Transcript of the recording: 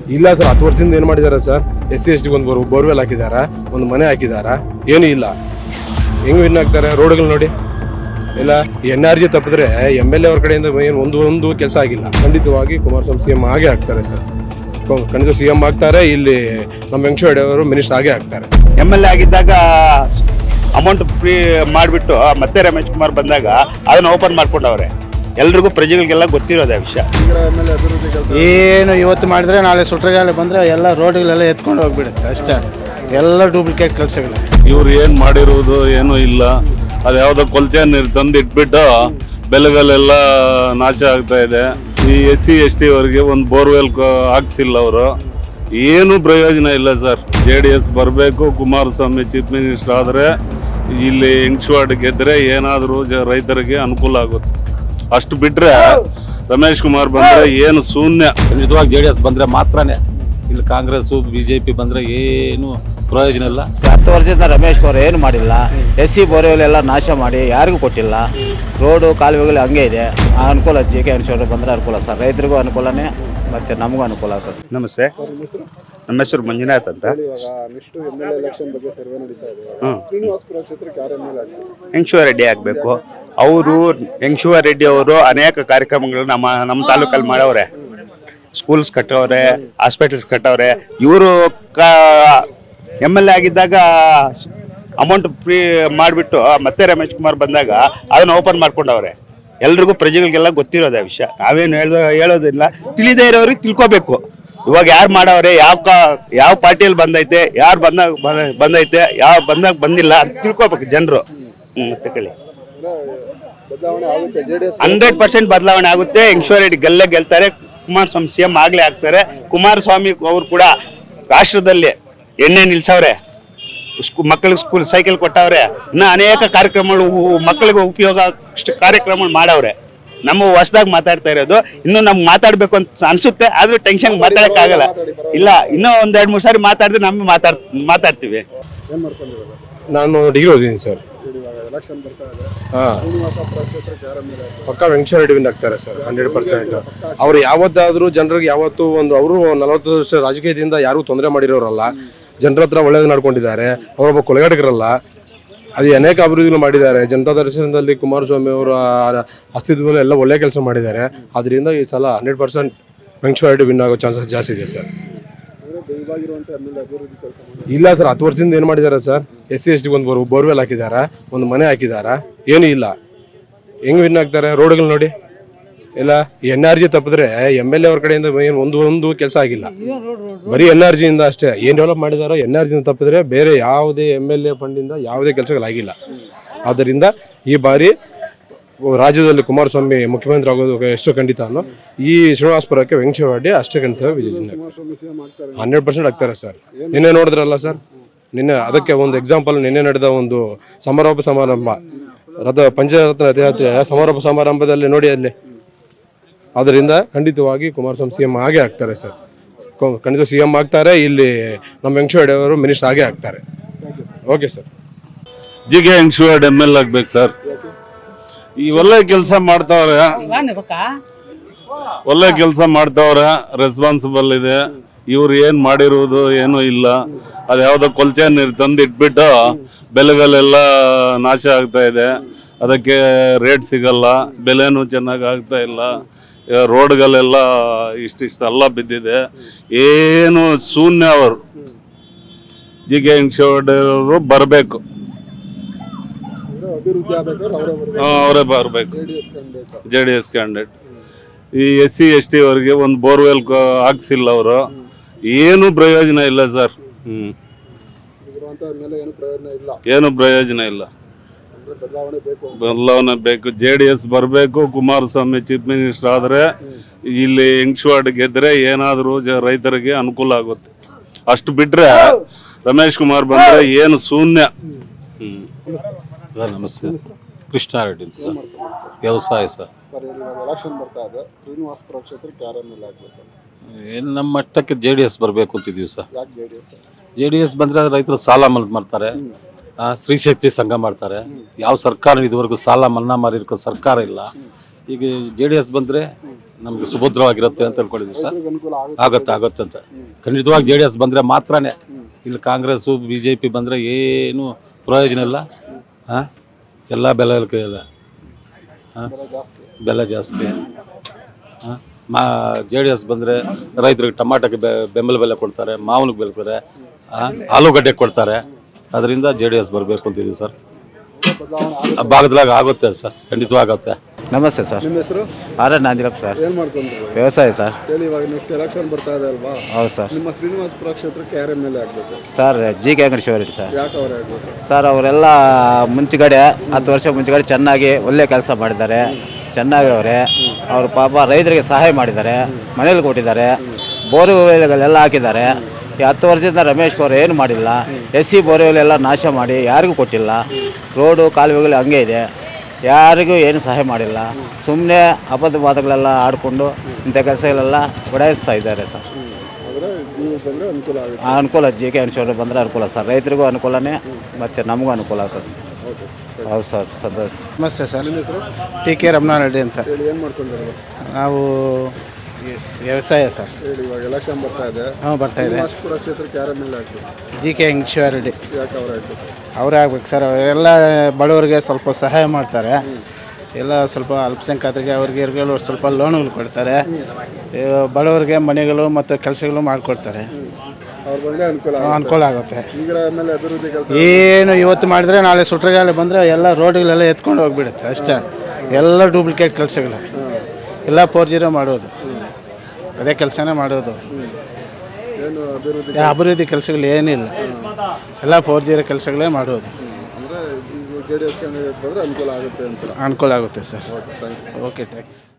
ಇಲ್ಲ ಸರ್ ಹತ್ತು ವರ್ಷದಿಂದ ಏನು ಮಾಡಿದ್ದಾರೆ sir S C S T ಒಂದು ಬೋರ್ ಬೋರ್ವೆಲ್ ಹಾಕಿದಾರಾ ಒಂದು ಮನೆ ಹಾಕಿದಾರಾ ಏನೂ ಇಲ್ಲ ಹೆಂಗ್ ವಿನ್ ಆಗ್ತಾರೆ ರೋಡ್ಗಳು ನೋಡಿ ಇಲ್ಲ ಎನ್ ಆರ್ ಜಿ ತಪ್ಪಿದ್ರೆ ಎಮ್ ಎಲ್ ಎ ಅವ್ರ ಕಡೆಯಿಂದ ಏನು ಒಂದು ಒಂದು ಕೆಲಸ ಆಗಿಲ್ಲ ಖಂಡಿತವಾಗಿ ಕುಮಾರಸ್ವಾಮಿ ಸಿ ಎಂ ಆಗೇ ಆಗ್ತಾರೆ ಸರ್ ಕೊ- ಖಂಡಿತ ಸಿ ಎಂ ಆಗ್ತಾರೆ ಇಲ್ಲಿ ನಮ್ಮ ವೆಂಕಟೇಶ್ವರ ಅವರು ಮಿನಿಸ್ಟರ್ ಆಗೇ ಆಗ್ತಾರೆ ಎಮ್ ಎಲ್ ಎ ಆಗಿದ್ದಾಗ ಅಮೌಂಟ್ ಫ್ರೀ ಮಾಡಿಬಿಟ್ಟು ಮತ್ತೆ ರಮೇಶ್ ಕುಮಾರ್ ಬಂದಾಗ ಅದನ್ನ ಓಪನ್ ಮಾಡ್ಕೊಂಡವ್ರೆ ಎಲ್ರಿಗೂ ಪ್ರಜೆಗಳಿಗೆಲ್ಲ ಗೊತ್ತಿರೋದೇ ವಿಷಯ ಏನು ಇವತ್ತು ಮಾಡಿದ್ರೆ ನಾಳೆ ಸುಟ್ರಗಾಲ ಬಂದರೆ ಎಲ್ಲ ರೋಡ್ಗಳೆಲ್ಲ ಎತ್ಕೊಂಡು ಹೋಗ್ಬಿಡುತ್ತೆ ಅಷ್ಟೇ ಎಲ್ಲ ಡೂಪ್ಲಿಕೇಟ್ ಕೆಲಸಗಳು ಇವ್ರು ಏನ್ ಮಾಡಿರುವುದು ಏನೂ ಇಲ್ಲ ಅದು ಯಾವ್ದೋ ಕೊಲ್ಚೆ ನೀರು ತಂದು ಇಟ್ಬಿಟ್ಟು ಬೆಲೆಗಳೆಲ್ಲ ನಾಶ ಆಗ್ತಾ ಇದೆ ಈ ಎಸ್ ಸಿ ಎಸ್ ಟಿ ಅವರಿಗೆ ಒಂದು ಬೋರ್ವೆಲ್ ಹಾಕ್ಸಿಲ್ಲ ಅವರು ಏನು ಪ್ರಯೋಜನ ಇಲ್ಲ ಸರ್ ಜೆ ಡಿ ಎಸ್ ಬರಬೇಕು ಕುಮಾರಸ್ವಾಮಿ ಚೀಫ್ ಮಿನಿಸ್ಟರ್ ಆದರೆ ಇಲ್ಲಿ ಹೆಂಗ್ಸ್ವಾಡ್ ಗೆದ್ರೆ ಏನಾದರೂ ಜ ರೈತರಿಗೆ ಅನುಕೂಲ ಆಗುತ್ತೆ ಅಷ್ಟು ಬಿಟ್ರೆ ರಮೇಶ್ ಕುಮಾರ್ ಬಂದ್ರೆ ಏನು ಶೂನ್ಯ ಖಂಡಿತವಾಗಿ ಜೆ ಡಿ ಎಸ್ ಬಂದರೆ ಮಾತ್ರನೇ ಇಲ್ಲಿ ಕಾಂಗ್ರೆಸ್ಸು ಬಿ ಜೆ ಪಿ ಬಂದರೆ ಏನು ಪ್ರಯೋಜನ ಇಲ್ಲ ಹತ್ತು ವರ್ಷದಿಂದ ರಮೇಶ್ ಅವರು ಏನು ಮಾಡಿಲ್ಲ ಎಸ್ ಸಿ ಬೋರ್ವೆಲ್ ನಾಶ ಮಾಡಿ ಯಾರಿಗೂ ಕೊಟ್ಟಿಲ್ಲ ರೋಡು ಕಾಲುವೆಗಳು ಹಂಗೆ ಇದೆ ಆ ಅನುಕೂಲ ಜೆ ಕೆ ಎಣ್ಸೋರು ಬಂದರೆ ಅನುಕೂಲ ಸರ್ ರೈತರಿಗೂ ಅನುಕೂಲನೇ ಮತ್ತು ನಮಗೂ ಅನುಕೂಲ ಆಗ್ತದೆ ನಮಸ್ತೆ ನಮ್ಮ ಹೆಸರು ಮಂಜುನಾಥ್ ಅಂತ ಯಂಗ್ಶಿವ ರೆಡ್ಡಿ ಆಗಬೇಕು ಅವರು ಯಂಗ್ಶಿವ ರೆಡ್ಡಿ ಅವರು ಅನೇಕ ಕಾರ್ಯಕ್ರಮಗಳು ನಮ್ಮ ನಮ್ಮ ತಾಲೂಕಲ್ಲಿ ಮಾಡವ್ರೆ ಸ್ಕೂಲ್ಸ್ ಕಟ್ಟವ್ರೆ ಹಾಸ್ಪಿಟಲ್ಸ್ ಕಟ್ಟವ್ರೆ ಇವರು ಕ ಎಮ್ ಎಲ್ ಎ ಆಗಿದ್ದಾಗ ಅಮೌಂಟ್ ಫ್ರೀ ಮಾಡಿಬಿಟ್ಟು ಮತ್ತೆ ರಮೇಶ್ ಕುಮಾರ್ ಬಂದಾಗ ಅದನ್ನ ಓಪನ್ ಮಾಡ್ಕೊಂಡವ್ರೆ ಎಲ್ರಿಗೂ ಪ್ರಜೆಗಳಿಗೆಲ್ಲ ಗೊತ್ತಿರೋದೇ ವಿಷಯ ನಾವೇನು ಹೇಳೋ ಹೇಳೋದಿಲ್ಲ ತಿಳಿದೇ ಇರೋರಿಗೆ ತಿಳ್ಕೊಬೇಕು ಇವಾಗ ಯಾರು ಮಾಡವ್ರೆ ಯಾವ ಕಾ ಯಾವ ಪಾರ್ಟಿಯಲ್ಲಿ ಬಂದೈತೆ ಯಾರು ಬಂದಾಗ ಬಂದ- ಬಂದೈತೆ ಯಾವ ಬಂದಾಗ ಬಂದಿಲ್ಲ ಅಂತ ತಿಳ್ಕೊಬೇಕು ಜನರು ಹ್ಞೂ ಮತ್ತೆ ಕೇಳಿ ಹಂಡ್ರೆಡ್ ಪರ್ಸೆಂಟ್ ಬದಲಾವಣೆ ಆಗುತ್ತೆ ರೆಡ್ಡಿ ಗೆಲ್ಲೇ ಗೆಲ್ತಾರೆ ಕುಮಾರಸ್ವಾಮಿ ಸಿ ಎಂ ಆಗ್ಲೇ ಆಗ್ತಾರೆ ಕುಮಾರಸ್ವಾಮಿ ಅವರು ಕೂಡ ರಾಷ್ಟ್ರದಲ್ಲಿ ಎಣ್ಣೆ ನಿಲ್ಸವ್ರೆ ಸ್ಕೂ ಮಕ್ಕಳಿಗೆ ಸ್ಕೂಲ್ ಸೈಕಲ್ ಕೊಟ್ಟವ್ರೆ ಇನ್ನು ಅನೇಕ ಕಾರ್ಯಕ್ರಮಗಳು ಉ- ಮಕ್ಕಳಿಗೆ ಉಪಯೋಗ ಅಷ್ಟು ಕಾರ್ಯಕ್ರಮಗಳು ಮಾಡವ್ರೆ ನಮ್ಮ ಹೊಸದಾಗಿ ಮಾತಾಡ್ತಾ ಇರೋದು ಇನ್ನು ನಮ್ಗೆ ಮಾತಾಡ್ಬೇಕು ಅಂತ ಅನ್ಸುತ್ತೆ ಆದ್ರೂ ಟೆನ್ಷನ್ ಮಾತಾಡಕ್ಕಾಗಲ್ಲ ಇಲ್ಲ ಇನ್ನೂ ಒಂದ್ ಎರಡ್ ಮೂರು ಸಾರಿ ಮಾತಾಡಿದ್ರೆ ನಮ್ಮ ಮಾತಾಡ್ ಮಾತಾಡ್ತೀವಿ ನಾನು ಡಿಗ್ರಿ ಓದಿದ್ದೀನಿ ಸರ್ ಹಾಂ ಪಕ್ಕ ವೆಂಕಟೇಶ್ವರ ರೆಡ್ಡಿ ವಿನ್ ಆಗ್ತಾರೆ ಸರ್ ಹಂಡ್ರೆಡ್ ಪರ್ಸೆಂಟ್ ಅವ್ರು ಯಾವತ್ತಾದ್ರೂ ಜನರಿಗೆ ಯಾವತ್ತೂ ಒಂದು ಅವರು ನಲವತ್ತು ವರ್ಷ ರಾಜಕೀಯದಿಂದ ಯಾರಿಗೂ ತೊಂದರೆ ಮಾಡಿರೋರಲ್ಲ ಜನರ ಹತ್ರ ಒಳ್ಳೇದು ನಡ್ಕೊಂಡಿದ್ದಾರೆ ಅವರೊಬ್ಬ ಕೊಲೆಗಾಡಿಗರಲ್ಲ ಅದು ಅನೇಕ ಅಭಿವೃದ್ಧಿಗಳು ಮಾಡಿದ್ದಾರೆ ಜನತಾ ದರ್ಶನದಲ್ಲಿ ಕುಮಾರಸ್ವಾಮಿ ಅವರ ಅಸ್ತಿತ್ವದಲ್ಲಿ ಎಲ್ಲ ಒಳ್ಳೆ ಕೆಲಸ ಮಾಡಿದ್ದಾರೆ ಅದರಿಂದ ಈ ಸಲ hundred percent Venkateshwara Reddy win ಆಗೋ ಚಾನ್ಸಸ್ ಜಾಸ್ತಿ ಇದೆ ಸರ್ ಇಲ್ಲ ಸರ್ ಹತ್ತು ವರ್ಷದಿಂದ ಏನು ಮಾಡಿದ್ದಾರೆ sir S C S T ಒಂದು ಬೋರ್ ಬೋರ್ವೆಲ್ ಹಾಕಿದಾರಾ ಒಂದು ಮನೆ ಹಾಕಿದಾರಾ ಏನೂ ಇಲ್ಲ ಹೆಂಗ್ ವಿನ್ ಆಗ್ತಾರೆ ರೋಡ್ಗಳು ನೋಡಿ ಇಲ್ಲ ಎನ್ ಆರ್ ಜಿ ತಪ್ಪಿದ್ರೆ ಎಮ್ ಎಲ್ ಎ ಅವ್ರ ಕಡೆಯಿಂದ ಏನು ಒಂದು ಒಂದು ಕೆಲಸ ಆಗಿಲ್ಲ ಬರೀ ಎನ್ ಆರ್ ಜಿಯಿಂದ ಅಷ್ಟೇ ಏನು ಡೆವಲಪ್ ಮಾಡಿದಾರೋ ಎನ್ ಆರ್ ಜಿಯಿಂದ ತಪ್ಪಿದ್ರೆ ಬೇರೆ ಯಾವುದೇ ಎಮ್ ಎಲ್ ಎ ಫಂಡಿಂದ ಯಾವುದೇ ಕೆಲಸಗಳಾಗಿಲ್ಲ ಆದ್ದರಿಂದ ಈ ಬಾರಿ ರಾಜ್ಯದಲ್ಲಿ ಕುಮಾರಸ್ವಾಮಿ ಮುಖ್ಯಮಂತ್ರಿ ಆಗೋದು ಎಷ್ಟು ಖಂಡಿತ ಅನ್ನೋ ಈ ಶ್ರೀನಿವಾಸಪುರಕ್ಕೆ ವೆಂಕಟೇಶ್ವರ ರೆಡ್ಡಿ ಅಷ್ಟೇ ಖಂಡಿತ ವಿಜಯ ಹಂಡ್ರೆಡ್ ಪರ್ಸೆಂಟ್ ಆಗ್ತಾರೆ ಸರ್ ನಿನ್ನೆ ನೋಡಿದ್ರಲ್ಲ ಸರ್ ನಿನ್ನೆ ಅದಕ್ಕೆ ಒಂದು ಎಕ್ಸಾಂಪಲ್ ನಿನ್ನೆ ನಡೆದ ಒಂದು ಸಮಾರೋಪ ಸಮಾರಂಭ ರಥ ಪಂಚರತ್ನ ರಥಯಾತ್ರೆ ಸಮಾರೋಪ ಸಮಾರಂಭದಲ್ಲಿ ನೋಡಿ ಅಲ್ಲಿ ಅದರಿಂದ ಖಂಡಿತವಾಗಿ ಕುಮಾರಸ್ವಾಮಿ ಸಿ ಎಂ ಆಗೇ ಆಗ್ತಾರೆ ಸರ್ ಕೊ- ಖಂಡಿತ ಸಿ ಎಂ ಆಗ್ತಾರೆ ಇಲ್ಲಿ ನಮ್ಮ ವೆಂಕಟೇಶ್ವರ ಅವರು ಮಿನಿಸ್ಟರ್ ಆಗೇ ಆಗ್ತಾರೆ ಓಕೆ ಸರ್ ಜಿ ಕೆ ಹೆಂಗ್ಸ್ವಾಡ್ ಎಮ್ ಎಲ್ ಆಗ್ಬೇಕು ಸರ್ ಈ ಒಳ್ಳೆ ಕೆಲಸ ಮಾಡ್ತಾವ್ರೆ ಒಳ್ಳೆ ಕೆಲಸ ಮಾಡ್ತಾವ್ರೆ ರೆಸ್ಪಾನ್ಸಿಬಲ್ ಇದೆ ಇವ್ರು ಏನ್ ಮಾಡಿರುವುದು ಏನೂ ಇಲ್ಲ ಅದು ಯಾವ್ದೋ ಕೊಲ್ಚೆ ನೀರು ತಂದು ಇಟ್ಬಿಟ್ಟು ಬೆಲೆಗಳೆಲ್ಲ ನಾಶ ಆಗ್ತಾ ಇದೆ ಅದಕ್ಕೆ ರೇಟ್ ಸಿಗಲ್ಲ ಬೆಲೆನೂ ಚೆನ್ನಾಗಿ ಆಗ್ತಾ ಇಲ್ಲ ಈಗ ರೋಡ್ಗಳೆಲ್ಲ ಇಷ್ಟಿಷ್ಟೆಲ್ಲ ಬಿದ್ದಿದೆ ಏನು ಶೂನ್ಯ ಅವರು ಜಿ ಕೆ ಅವರು ಬರಬೇಕು ಅವರೇ ಬರಬೇಕು ಜೆ ಡಿ ಎಸ್ ಕ್ಯಾಂಡಿಡೇಟ್ ಈ ಎಸ್ ಸಿ ಎಸ್ ಟಿ ಅವರಿಗೆ ಒಂದು ಬೋರ್ವೆಲ್ ಹಾಕ್ಸಿಲ್ಲ ಅವರು ಏನು ಪ್ರಯೋಜನ ಇಲ್ಲ ಸರ್ ಹ್ಮ್ ಏನು ಪ್ರಯೋಜನ ಇಲ್ಲ ಬದಲಾವಣೆ ಬೇಕು ಜೆ ಡಿ ಎಸ್ ಬರಬೇಕು ಕುಮಾರಸ್ವಾಮಿ ಚೀಫ್ ಮಿನಿಸ್ಟರ್ ಆದರೆ ಇಲ್ಲಿ ಹೆಂಗ್ಸ್ವಾಡ್ ಗೆದ್ರೆ ಏನಾದರೂ ಜ ರೈತರಿಗೆ ಅನುಕೂಲ ಆಗುತ್ತೆ ಅಷ್ಟು ಬಿಟ್ರೆ ರಮೇಶ್ ಕುಮಾರ್ ಬಂದ್ರೆ ಏನು ಶೂನ್ಯ ಹ್ಮ್ ಸರ್ ನಮಸ್ತೆ ಕೃಷ್ಣ ರೆಡ್ಡಿ ಅಂತ ಸರ್ ವ್ಯವಸಾಯ ಸರ್ ಏನು ನಮ್ಮ ಮಟ್ಟಕ್ಕೆ ಜೆ ಡಿ ಎಸ್ ಬರಬೇಕು ಅಂತಿದ್ದೀವಿ ಸರ್ ಜೆ ಡಿ ಎಸ್ ಬಂದರೆ ರೈತರು ಸಾಲ ಮನ್ನಾ ಮಾಡ್ತಾರೆ ಆ, ಸ್ತ್ರೀಶಕ್ತಿ ಸಂಘ ಮಾಡ್ತಾರೆ ಯಾವ ಸರ್ಕಾರ ಇದುವರೆಗೂ ಸಾಲ ಮನ್ನಾ ಮಾಡಿರ್ಕೋ ಸರ್ಕಾರ ಇಲ್ಲ ಈಗ ಜೆ ಡಿ ಎಸ್ ಬಂದರೆ ನಮಗೆ ಸುಭದ್ರವಾಗಿರುತ್ತೆ ಅಂತ ಅನ್ಕೊಂಡಿದ್ದೀವಿ ಸರ್ ಅನುಕೂಲ ಆಗುತ್ತೆ ಆಗುತ್ತೆ ಆಗುತ್ತೆ ಅಂತ ಖಂಡಿತವಾಗಿ ಜೆ ಡಿ ಎಸ್ ಬಂದರೆ ಮಾತ್ರನೇ ಇಲ್ಲಿ ಕಾಂಗ್ರೆಸ್ಸು ಬಿ ಜೆ ಪಿ ಬಂದರೆ ಏನು ಪ್ರಯೋಜನ ಇಲ್ಲ ಹಾಂ ಎಲ್ಲ ಬೆಲೆ ಇಲ್ಲ ಹಾಂ ಬೆಲೆ ಜಾಸ್ತಿ ಹಾಂ ಮಾ ಜೆ ಡಿ ಎಸ್ ಬಂದರೆ ರೈತರಿಗೆ ಟಮಾಟಕ್ಕೆ ಬೆ ಬೆಂಬಲ ಬೆಲೆ ಕೊಡ್ತಾರೆ ಮಾವಿನಿಗೆ ಬೆಳೆಸ್ತಾರೆ ಹಾಂ ಆಲೂಗಡ್ಡೆ ಕೊಡ್ತಾರೆ ಅದರಿಂದ ಜೆ ಡಿ ಎಸ್ ಬರಬೇಕು ಅಂತಿದ್ದೀವಿ ಸರ್ ಆ ಭಾಗದಾಗ ಆಗುತ್ತೆ ಸರ್ ಖಂಡಿತವಾಗಿ ಆಗುತ್ತೆ ನಮಸ್ತೆ ಸರ್ ನಿಮ್ಮ ಹೆಸರು ಆರ್ ಎನ್ ನಾಂಜಿರಪ್ಪ ಸರ್ ಏನು ಮಾಡ್ಕೊಂಡ್ರು ವ್ಯವಸಾಯ ಸರ್ ಹೇಳಿ ಇವಾಗ ನೆಕ್ಸ್ಟ್ ಎಲೆಕ್ಷನ್ ಬರ್ತಾ ಇದೆ ಅಲ್ವಾ ಹೌದು ಸರ್ ನಿಮ್ಮ ಶ್ರೀನಿವಾಸಪುರ ಕ್ಷೇತ್ರಕ್ಕೆ ಯಾರ ಎಮ್ ಎಲ್ ಎ ಆಗಬೇಕು sir G K Venkateshwara sir ಯಾಕೆ ಅವರೇ ಆಗಬೇಕು ಸರ್ ಅವರೆಲ್ಲ ಮುಂಚೆಗಡೆ ಹತ್ತು ವರ್ಷ ಮುಂಚೆಗಡೆ ಚೆನ್ನಾಗಿ ಒಳ್ಳೆ ಕೆಲಸ ಮಾಡಿದ್ದಾರೆ ಚೆನ್ನಾಗಿ ಅವರೇ ಅವರು ಪಾಪ ರೈತರಿಗೆ ಸಹಾಯ ಮಾಡಿದ್ದಾರೆ ಮನೇಲಿ ಕೊಟ್ಟಿದ್ದಾರೆ ಬೋರ್ವೆಲ್ಗಳೆಲ್ಲ ಹಾಕಿದ್ದಾರೆ ಈ ಹತ್ತು ವರ್ಷದಿಂದ ರಮೇಶ್ ಅವರು ಏನು ಮಾಡಿಲ್ಲ ಎಸ್ ಸಿ ಬೋರ್ವೆಲೆಲ್ಲ ನಾಶ ಮಾಡಿ ಯಾರಿಗೂ ಕೊಟ್ಟಿಲ್ಲ ರೋಡು ಕಾಲುವೆಗಳು ಹಂಗೆ ಇದೆ ಯಾರಿಗೂ ಏನು ಸಹಾಯ ಮಾಡಿಲ್ಲ ಸುಮ್ಮನೆ ಅಬದ್ಧ ಮಾತುಗಳೆಲ್ಲ ಆಡಿಕೊಂಡು ಇಂಥ ಕೆಲಸಗಳೆಲ್ಲ ಬಡಾಯಿಸ್ತಾ ಇದ್ದಾರೆ ಸರ್ ಆದರೆ ನೀವು ಬಂದರೆ ಅನುಕೂಲ ಆಗುತ್ತೆ ಆ ಅನುಕೂಲ ಜಿ ಕೆ ಅನುಶೋರ ಬಂದರೆ ಅನುಕೂಲ ಸರ್ ರೈತರಿಗೂ ಅನುಕೂಲನೇ ಮತ್ತು ನಮಗೂ ಅನುಕೂಲ ಆಗ್ತದೆ ಸರ್ ಹೌದು ಸರ್ ಸಂತೋಷ ನಮಸ್ತೆ ಸರ್ ನಿಮ್ಮ ಹೆಸರು ಟಿ ಕೆ ರಮಣಾರೆಡ್ಡಿ ಅಂತ ಹೇಳಿ ಏನು ಮಾಡ್ಕೊಂಡಿರೋದು ನಾವು ಈ ವ್ಯವಸಾಯ ಸರ್ ಹೇಳಿ ಇವಾಗ ಎಲೆಕ್ಷನ್ ಬರ್ತಾ ಇದೆ ಹಾಂ ಬರ್ತಾ ಇದೆ ಶ್ರೀನಿವಾಸಪುರ ಕ್ಷೇತ್ರಕ್ಕೆ ಯಾರ ಎಮ್ ಎಲ್ ಎ ಆಗಬೇಕು ಜಿ ಕೆ ರೆಡ್ಡಿ ಯಾಕೆ ಅವರೇ ಆಗಬೇಕು ಅವರೇ ಆಗ್ಬೇಕು ಸರ್ ಎಲ್ಲ ಬಡವರಿಗೆ ಸ್ವಲ್ಪ ಸಹಾಯ ಮಾಡ್ತಾರೆ ಎಲ್ಲ ಸ್ವಲ್ಪ ಅಲ್ಪಸಂಖ್ಯಾತರಿಗೆ ಅವ್ರಿಗೆ ಇವ್ರಿಗೆಲ್ಲ ಸ್ವಲ್ಪ ಲೋನ್ಗಳು ಕೊಡ್ತಾರೆ ಈ ಬಡವರಿಗೆ ಮನೆಗಳು ಮತ್ತು ಕೆಲಸಗಳು ಮಾಡಿಕೊಡ್ತಾರೆ ಅವ್ರು ಬಂದರೆ ಅನುಕೂಲ ಅನುಕೂಲ ಆಗುತ್ತೆ ಈಗಿನ ಎಮ್ ಎಲ್ ಎ ಅಭಿವೃದ್ಧಿ ಕೆಲಸ ಏನು ಇವತ್ತು ಮಾಡಿದ್ರೆ ನಾಳೆ ಸುಟ್ರಗಾಲ ಬಂದರೆ ಎಲ್ಲ ರೋಡ್ಗಳೆಲ್ಲ ಎತ್ಕೊಂಡು ಹೋಗ್ಬಿಡುತ್ತೆ ಅಷ್ಟೇ ಎಲ್ಲ ಡೂಪ್ಲಿಕೇಟ್ ಕೆಲಸಗಳು ಎಲ್ಲ ಫೋರ್ಜಿರೋ ಮಾಡೋದು ಅದೇ ಕೆಲಸನೇ ಮಾಡೋದು ಏನು ಅಭಿವೃದ್ಧಿ ಯಾ- ಅಭಿವೃದ್ಧಿ ಕೆಲಸಗಳು ಏನಿಲ್ಲ ಎಲ್ಲ ಫೋರ್ ಜಿರೋ ಕೆಲಸಗಳೇ ಮಾಡೋದು ಅಂದರೆ ಈಗ ಜೆ ಡಿ ಎಸ್ ಕ್ಯಾಂಡಿಡೇಟ್ ಬಂದರೆ ಅನುಕೂಲ ಆಗುತ್ತೆ ಅಂತ ಅನುಕೂಲ ಆಗುತ್ತೆ sir thank you okay thanks